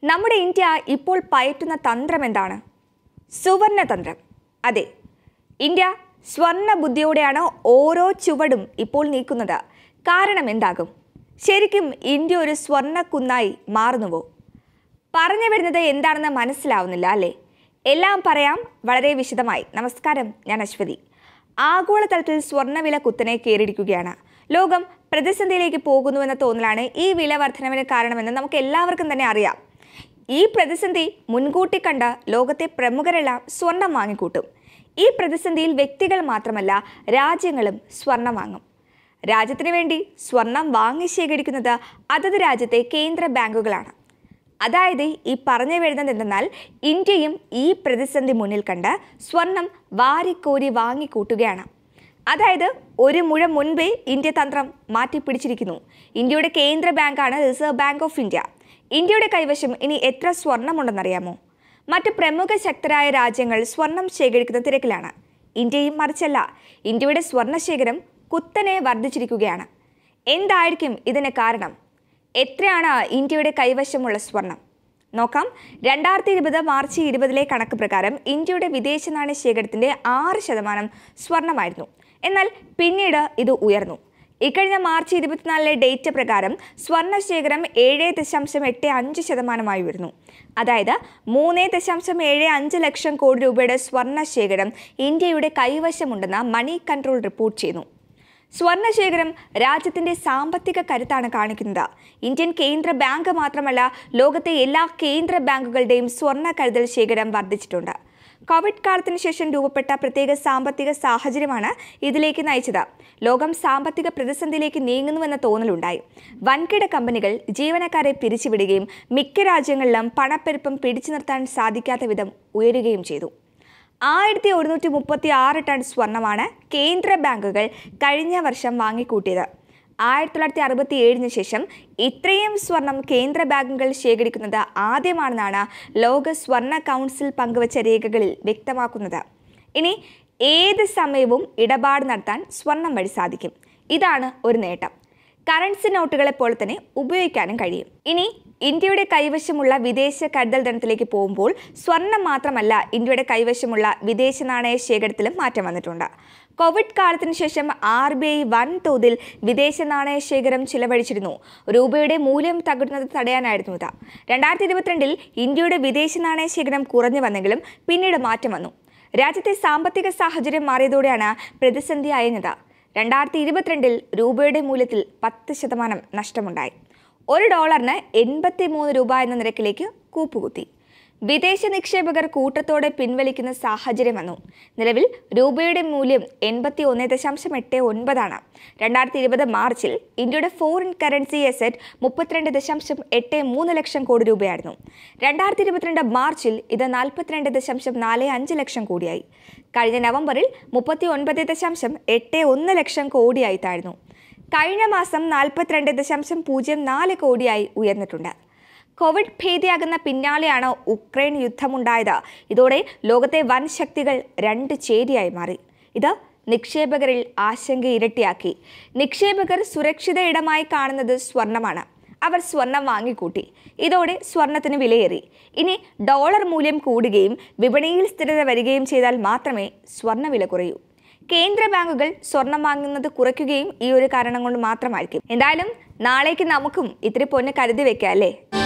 നമ്മുടെ ഇന്ത്യ ഇപ്പോൾ പയറ്റുന്ന തന്ത്രം എന്താണ് സുവർണ തന്ത്രം അതെ ഇന്ത്യ സ്വർണ്ണ ബുദ്ധിയോടെയാണ് ഓരോ ചുവടും ഇപ്പോൾ നീക്കുന്നത് കാരണം എന്താകും ശരിക്കും ഇന്ത്യ ഒരു സ്വർണ്ണ കുന്നായി മാറുന്നുവോ പറഞ്ഞു വരുന്നത് എന്താണെന്ന് മനസ്സിലാവുന്നില്ല അല്ലേ എല്ലാം പറയാം വളരെ വിശദമായി നമസ്കാരം ഞാൻ അശ്വതി ആഗോളതലത്തിൽ സ്വർണ്ണവില കുത്തനെ കയറിയിരിക്കുകയാണ് ലോകം പ്രതിസന്ധിയിലേക്ക് പോകുന്നുവെന്ന തോന്നലാണ് ഈ വില വർധനവിന് കാരണമെന്ന് നമുക്ക് എല്ലാവർക്കും തന്നെ അറിയാം ഈ പ്രതിസന്ധി മുൻകൂട്ടി കണ്ട ലോകത്തെ പ്രമുഖരെല്ലാം സ്വർണം വാങ്ങിക്കൂട്ടും ഈ പ്രതിസന്ധിയിൽ വ്യക്തികൾ മാത്രമല്ല രാജ്യങ്ങളും സ്വർണം വാങ്ങും രാജ്യത്തിന് വേണ്ടി സ്വർണം വാങ്ങി ശേഖരിക്കുന്നത് അതത് രാജ്യത്തെ കേന്ദ്ര ബാങ്കുകളാണ് അതായത് ഈ പറഞ്ഞു വരുന്നത് എന്തെന്നാൽ ഇന്ത്യയും ഈ പ്രതിസന്ധി മുന്നിൽ കണ്ട് സ്വർണം വാരിക്കോരി വാങ്ങിക്കൂട്ടുകയാണ് അതായത് ഒരു മുഴ മുൻപേ ഇന്ത്യ തന്ത്രം മാറ്റിപ്പിടിച്ചിരിക്കുന്നു ഇന്ത്യയുടെ കേന്ദ്ര ബാങ്കാണ് റിസർവ് ബാങ്ക് ഓഫ് ഇന്ത്യ ഇന്ത്യയുടെ കൈവശം ഇനി എത്ര സ്വർണമുണ്ടെന്നറിയാമോ മറ്റ് പ്രമുഖ ശക്തരായ രാജ്യങ്ങൾ സ്വർണം ശേഖരിക്കുന്ന തിരക്കിലാണ് ഇന്ത്യയും മറിച്ചല്ല ഇന്ത്യയുടെ സ്വർണ്ണ ശേഖരം കുത്തനെ വർദ്ധിച്ചിരിക്കുകയാണ് എന്തായിരിക്കും ഇതിന് കാരണം എത്രയാണ് ഇന്ത്യയുടെ കൈവശമുള്ള സ്വർണം നോക്കാം രണ്ടായിരത്തി ഇരുപത് മാർച്ച് ഇരുപതിലെ കണക്ക് പ്രകാരം ഇന്ത്യയുടെ വിദേശ നാണയ ശേഖരത്തിന്റെ ആറ് ശതമാനം സ്വർണമായിരുന്നു എന്നാൽ പിന്നീട് ഇത് ഉയർന്നു ഇക്കഴിഞ്ഞ മാർച്ച് ഇരുപത്തിനാലിലെ ഡേറ്റ പ്രകാരം സ്വർണ്ണ ശേഖരം ഏഴ് ദശാംശം എട്ട് അഞ്ച് ശതമാനമായി ഉയർന്നു അതായത് മൂന്ന് ദശാംശം ഏഴ് അഞ്ച് ലക്ഷം കോടി രൂപയുടെ സ്വർണ്ണ ശേഖരം ഇന്ത്യയുടെ കൈവശമുണ്ടെന്ന് മണി കൺട്രോൾ റിപ്പോർട്ട് ചെയ്യുന്നു സ്വർണ്ണ ശേഖരം രാജ്യത്തിന്റെ സാമ്പത്തിക കരുത്താണ് കാണിക്കുന്നത് ഇന്ത്യൻ കേന്ദ്ര ബാങ്ക് മാത്രമല്ല ലോകത്തെ എല്ലാ കേന്ദ്ര ബാങ്കുകളുടെയും സ്വർണ്ണ കരുതൽ ശേഖരം വർദ്ധിച്ചിട്ടുണ്ട് കോവിഡ് കാലത്തിന് ശേഷം രൂപപ്പെട്ട പ്രത്യേക സാമ്പത്തിക സാഹചര്യമാണ് ഇതിലേക്ക് നയിച്ചത് ലോകം സാമ്പത്തിക പ്രതിസന്ധിയിലേക്ക് നീങ്ങുന്നുവെന്ന തോന്നലുണ്ടായി വൻകിട കമ്പനികൾ ജീവനക്കാരെ പിരിച്ചുവിടുകയും മിക്ക രാജ്യങ്ങളിലും പണപ്പെരുപ്പം പിടിച്ചു നിർത്താൻ സാധിക്കാത്ത വിധം ഉയരുകയും ചെയ്തു ആയിരത്തി ഒരുന്നൂറ്റി മുപ്പത്തി ആറ് ടൺ സ്വർണമാണ് കേന്ദ്ര ബാങ്കുകൾ കഴിഞ്ഞ വർഷം വാങ്ങിക്കൂട്ടിയത് ആയിരത്തി തൊള്ളായിരത്തി അറുപത്തി ഏഴിന് ശേഷം ഇത്രയും സ്വർണം കേന്ദ്ര ബാങ്കുകൾ ശേഖരിക്കുന്നത് ആദ്യമാണെന്നാണ് ലോക സ്വർണ്ണ കൗൺസിൽ പങ്കുവച്ച രേഖകളിൽ വ്യക്തമാക്കുന്നത് ഇനി ഏത് സമയവും ഇടപാട് നടത്താൻ സ്വർണം വഴി സാധിക്കും ഇതാണ് ഒരു നേട്ടം കറൻസി നോട്ടുകളെ പോലെ തന്നെ ഉപയോഗിക്കാനും കഴിയും ഇനി ഇന്ത്യയുടെ കൈവശമുള്ള വിദേശ കരുതൽ ധനത്തിലേക്ക് പോകുമ്പോൾ സ്വർണം മാത്രമല്ല ഇന്ത്യയുടെ കൈവശമുള്ള വിദേശ നാണയ ശേഖരത്തിലും മാറ്റം വന്നിട്ടുണ്ട് കോവിഡ് കാലത്തിന് ശേഷം ആർ ബി ഐ വൻതോതിൽ വിദേശ നാണയ ശേഖരം ചിലവഴിച്ചിരുന്നു രൂപയുടെ മൂല്യം തകരുന്നത് തടയാനായിരുന്നു ഇത് രണ്ടായിരത്തി ഇരുപത്തിരണ്ടിൽ ഇന്ത്യയുടെ വിദേശ നാണയ ശേഖരം കുറഞ്ഞു വന്നെങ്കിലും പിന്നീട് മാറ്റം വന്നു രാജ്യത്തെ സാമ്പത്തിക സാഹചര്യം മാറിയതോടെയാണ് പ്രതിസന്ധി അയഞ്ഞത് രണ്ടായിരത്തി ഇരുപത്തിരണ്ടിൽ രൂപയുടെ മൂല്യത്തിൽ പത്ത് ശതമാനം നഷ്ടമുണ്ടായി ഒരു ഡോളറിന് എൺപത്തി മൂന്ന് രൂപ എന്ന നിരക്കിലേക്ക് കൂപ്പുകുത്തി വിദേശ നിക്ഷേപകർ കൂട്ടത്തോടെ പിൻവലിക്കുന്ന സാഹചര്യം വന്നു നിലവിൽ രൂപയുടെ മൂല്യം എൺപത്തി ഒന്ന് ദശാംശം എട്ട് ഒൻപതാണ് രണ്ടായിരത്തി ഇരുപത് മാർച്ചിൽ ഇന്ത്യയുടെ ഫോറിൻ കറൻസി അസറ്റ് മുപ്പത്തിരണ്ട് ദശാംശം എട്ട് മൂന്ന് ലക്ഷം കോടി രൂപയായിരുന്നു രണ്ടായിരത്തി ഇരുപത്തിരണ്ട് മാർച്ചിൽ ഇത് നാൽപ്പത്തിരണ്ട് ദശാംശം നാല് അഞ്ച് ലക്ഷം കോടിയായി കഴിഞ്ഞ നവംബറിൽ മുപ്പത്തി ഒൻപത് ദശാംശം എട്ട് ഒന്ന് ലക്ഷം കോടിയായി താഴ്ന്നു കഴിഞ്ഞ മാസം നാൽപ്പത്തിരണ്ട് ദശാംശം പൂജ്യം നാല് കോടിയായി ഉയർന്നിട്ടുണ്ട് കോവിഡ് ഭീതിയാകുന്ന പിന്നാലെയാണ് ഉക്രൈൻ യുദ്ധമുണ്ടായത് ഇതോടെ ലോകത്തെ വൻ ശക്തികൾ രണ്ട് ചേരിയായി മാറി ഇത് നിക്ഷേപകരിൽ ആശങ്ക ഇരട്ടിയാക്കി നിക്ഷേപകർ സുരക്ഷിത ഇടമായി കാണുന്നത് സ്വർണമാണ് അവർ സ്വർണം വാങ്ങിക്കൂട്ടി ഇതോടെ സ്വർണത്തിന് വിലയേറി ഇനി ഡോളർ മൂല്യം കൂടുകയും വിപണിയിൽ സ്ഥിരത വരികയും ചെയ്താൽ മാത്രമേ സ്വർണ്ണ വില കുറയൂ കേന്ദ്ര ബാങ്കുകൾ സ്വർണം വാങ്ങുന്നത് കുറയ്ക്കുകയും ഈ ഒരു കാരണം കൊണ്ട് മാത്രമായിരിക്കും എന്തായാലും നാളേക്ക് നമുക്കും ഇത്തിരി പൊന്ന് കരുതി വെക്കാം അല്ലേ